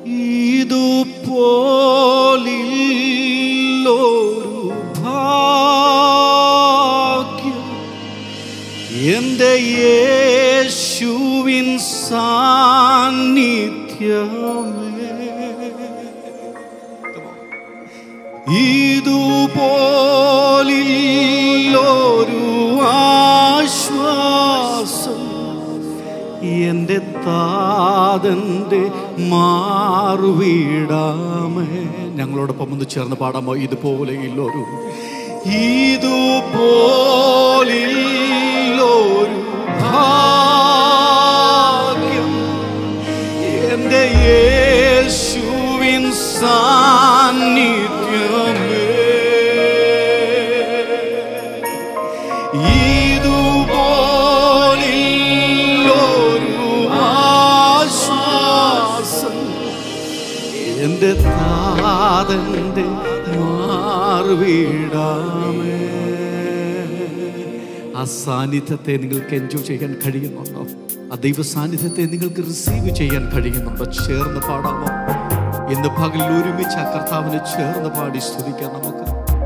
ഇതുപോലില്ലൊരു ഭാഗ്യം എൻ്റെ യേശുവിൻ സാന്നിധ്യമേ ഇതുപോലില്ലൊരു ആശ്വാസം എൻ്റെ താതൻ്റെ മാറുവീടാമേ ഞങ്ങളോടൊപ്പം ഒന്ന് ചേർന്ന് പാടാമോ ഇതുപോലെ ഇല്ലൊരു ഇതുപോലില്ലൊരു ഭാഗ്യം എൻ്റെ യേശുവിൻ സാന്നിധ്യമേ ഇതുപോലില്ലൊരു ആശ്വാസം എൻ്റെ താതൻ്റെ മാറുവീടാമേ ആ സാന്നിധ്യത്തെ നിങ്ങൾക്ക് എൻജോയ് ചെയ്യാൻ കഴിയുന്നുണ്ടോ ആ ദൈവ സാന്നിധ്യത്തെ നിങ്ങൾക്ക് റിസീവ് ചെയ്യാൻ കഴിയുന്നുണ്ടോ ചേർന്ന് പാടാമോ ഇന്ന് പകലിൽ ഒരുമിച്ച് ആ കർത്താവിനെ ചേർന്ന് പാടി സ്തുതിക്കാം നമുക്ക്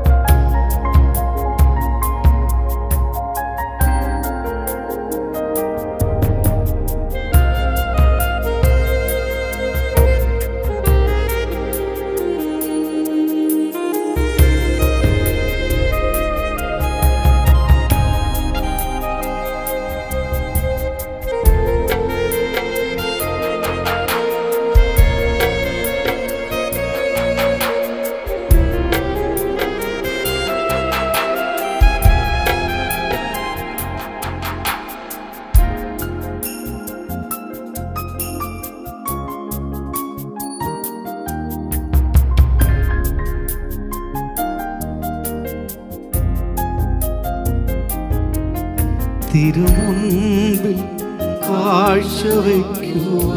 തിരുമുൻപിൽ കാഴ്ചവെക്കുക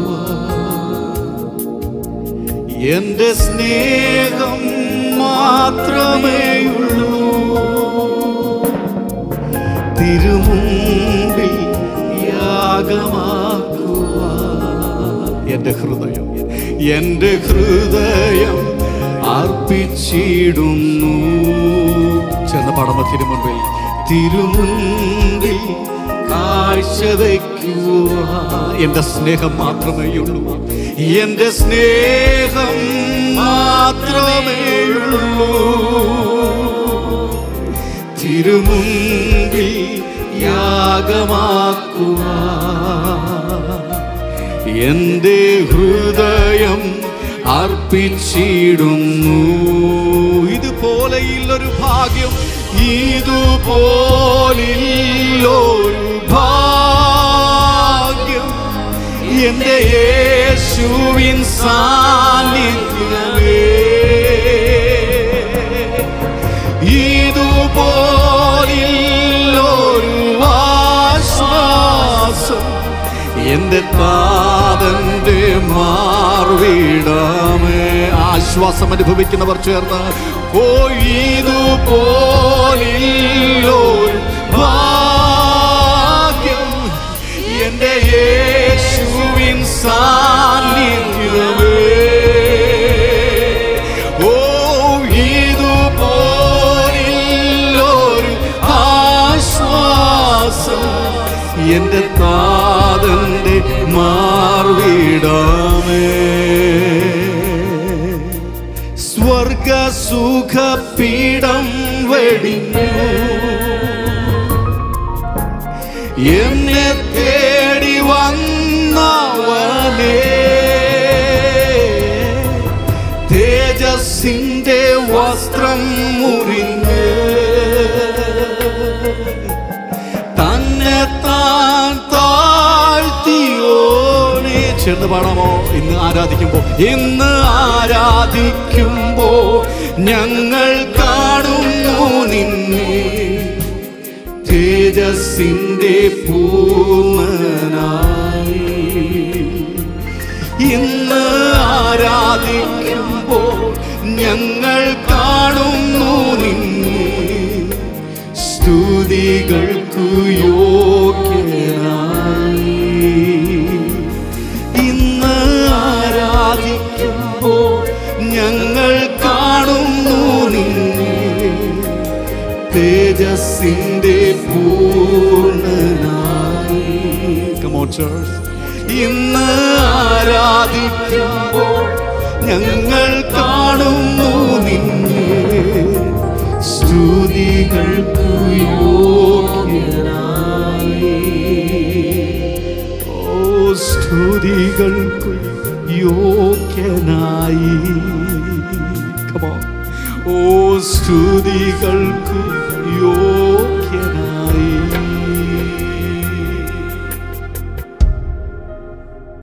എന്റെ സ്നേഹം മാത്രമേയുള്ളൂ തിരുമുൻപിൽ യാഗമാക്കുക എന്റെ ഹൃദയം എന്റെ ഹൃദയം അർപ്പിച്ചിടുന്നു ചെന്ന പടമ തിരുമുൻപിൽ തിരുമുൻപിൽ കാഴ്ച വയ്ക്കുക എന്റെ സ്നേഹം മാത്രമേയുള്ളൂ എന്റെ സ്നേഹം മാത്രമേയുള്ളൂ തിരുമുൻപിൽ യാഗമാക്കുക എന്റെ ഹൃദയം അർപ്പിച്ചിടുന്നു ഇതുപോലെയുള്ളൊരു ഭാഗ്യം ഇതുപോലില്ലൊരു ഭാഗ്യം എന്റെ യേശുവിൻ സാന്നിധ്യമേ ഇതുപോലില്ലൊരു ആശ്വാസം എന്റെ താതന്റെ മാർവിടാമേ ആശ്വാസം അനുഭവിക്കുന്നവർ ചേർന്ന് ഓ ഇതുപോലില്ലൊരു ഭാഗ്യം എന്റെ യേശുവിൻ സാന്നിധ്യമേ ഓ ഇതുപോലില്ലൊരു ആശ്വാസം എന്റെ താതന്റെ മാർവിടാമേ സ്വർഗ സുഖപീഠം വെടിഞ്ഞു എന്നെ തേടി വന്നവനേ തേജസ്സിന്റെ വസ്ത്രം മുറിഞ്ഞ് തന്നെ താൻ താഴ്ത്തിയോനെ ചേർന്ന് പാടാമോ ഇന്ന് ആരാധിക്കുമ്പോ ഇന്ന് ആരാധിക്കുമ്പോ ഞങ്ങൾ കാണുന്നു നിന്നെ തേജസ്സിന്റെ പൂർണ്ണനായി ഇന്ന് ആരാധിക്കുമ്പോ ഞങ്ങൾ കാണുന്നു നിന്നെ സ്തുതികൾക്കു യോഗ്യനായി ഇന്ന് ആരാധിക്കും ഞങ്ങൾ കാണുന്നു നിന്നെ തേജസ്സിന്റെ പൂർണ്ണനായി Come on, church. ഇന്ന് ആരാധിക്കുമ്പോൾ ഞങ്ങൾ കാണുന്നു നിന്നെ സ്തുതികൾക്കു യോഗ്യനായി ഓ സ്തുതികൾക്കു യോഗ്യനായി Come on. ഓ സ്തുതികൾക്കു യോഗ്യനായി